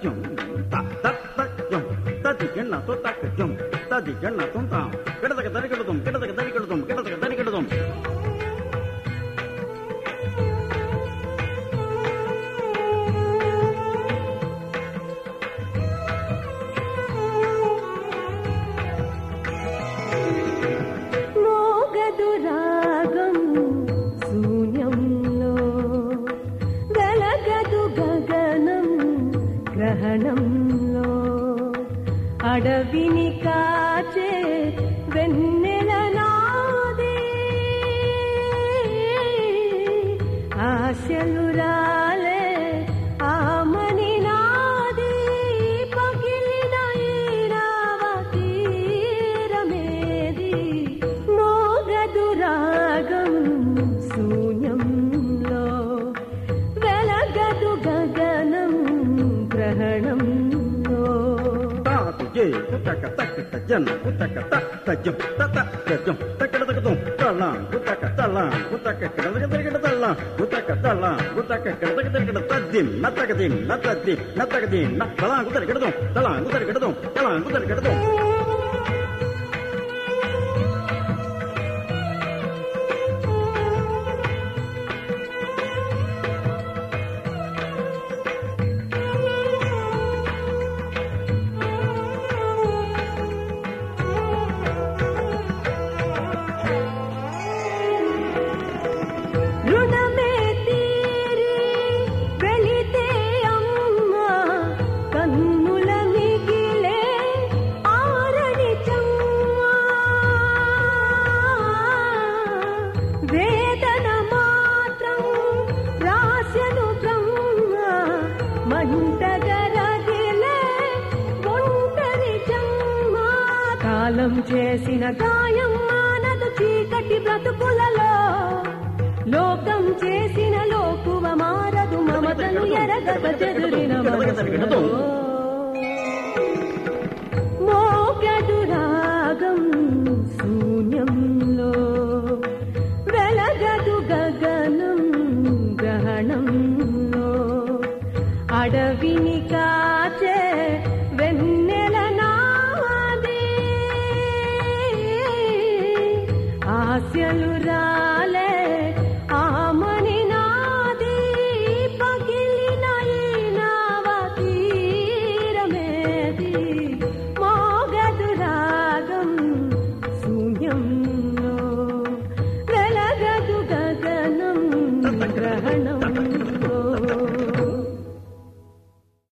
జం త త త జం తది గిన్న తో తక్ జం తది గిన్న తుంత కిడదక దరి కిడదం కిడదక దరి కిడదం కిడదక దరి కిడదం మోగదు రాగం శూన్యంలో వెలగదు గగనం గ్రహణంలో అడవిని కాచే వెన్నెల నాదే ఆశలు రాలే ఆమని నాది పగిలిన ఈరావ తీరమేది మోగదు రాగం శూన్యంలో వెలగదు గగనం గ్రహణంలో తాతి జే కుతక తక్ త జన్ కుతక త త జం త త త జం తకిడదక దుం తలాం కుతక తలాం కుతక కిడదక దరి కిడ తలాం కుతక తలాం కుతక కిడదక దరి కిడ తద్దిం నతక దిం నతద్దిం నతక దిం న తలాం కుదరి కిడదం తలాం కుదరి కిడదం తలాం కుదరి కిడదం రుణమే తీరి వెళితే అమ్మా కన్నుల మిగిలే ఆరని చమ్మా వేదన మాత్రం రాశను బ్రహ్మ మంటగరగిలే ఒంటరి జన్మ కాలం చేసిన గాయం మానదు చీకటి బ్రతుకులలో లోకం చేసిన లోకువ మారదు మమతను ఎరగక చెదిరిన మనసులో. మోగదు రాగం శూన్యంలో వెలగదు గగనం గ్రహణంలో అడవిని కాచే వెన్నెల నాదే ఆశలు రా